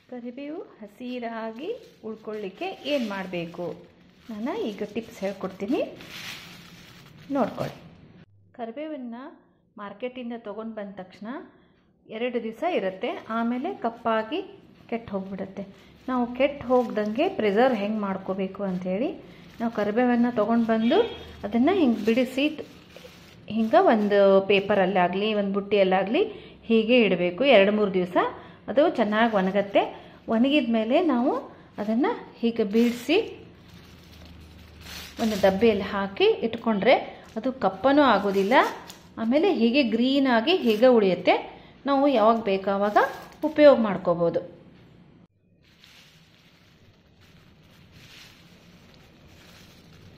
ಕರಿಬೇವು ಹಸಿರಾಗಿ ಉಳ್ಕೊಳ್ಳಿಕ್ಕೆ ಏನು ಮಾಡಬೇಕು ನಾನು ಈಗ ಟಿಪ್ಸ್ ಹೇಳ್ಕೊಡ್ತೀನಿ ನೋಡ್ಕೊಳ್ಳಿ ಕರಿಬೇವನ್ನು ಮಾರ್ಕೆಟಿಂದ ತೊಗೊಂಡು ಬಂದ ತಕ್ಷಣ ಎರಡು ದಿವಸ ಇರುತ್ತೆ ಆಮೇಲೆ ಕಪ್ಪಾಗಿ ಕೆಟ್ಟು ಹೋಗಿಬಿಡುತ್ತೆ ನಾವು ಕೆಟ್ಟು ಹೋಗ್ದಂಗೆ ಪ್ರಿಸರ್ವ್ ಹೆಂಗೆ ಮಾಡ್ಕೋಬೇಕು ಅಂಥೇಳಿ ನಾವು ಕರಿಬೇವನ್ನು ತೊಗೊಂಡು ಬಂದು ಅದನ್ನು ಹಿಂಗೆ ಬಿಡಿಸಿ ಹಿಂಗೆ ಒಂದು ಪೇಪರಲ್ಲಾಗಲಿ ಒಂದು ಬುಟ್ಟಿಯಲ್ಲಾಗಲಿ ಹೀಗೆ ಇಡಬೇಕು ಎರಡು ಮೂರು ದಿವಸ ಅದು ಚೆನ್ನಾಗಿ ಒಣಗತ್ತೆ ಒಣಗಿದ ಮೇಲೆ ನಾವು ಅದನ್ನು ಹೀಗೆ ಬೀಡಿಸಿ ಒಂದು ಡಬ್ಬೆಯಲ್ಲಿ ಹಾಕಿ ಇಟ್ಕೊಂಡ್ರೆ ಅದು ಕಪ್ಪನೂ ಆಗೋದಿಲ್ಲ ಆಮೇಲೆ ಹೀಗೆ ಗ್ರೀನಾಗಿ ಹೀಗೆ ಉಳಿಯುತ್ತೆ ನಾವು ಯಾವಾಗ ಬೇಕು ಆವಾಗ ಉಪಯೋಗ ಮಾಡ್ಕೋಬೋದು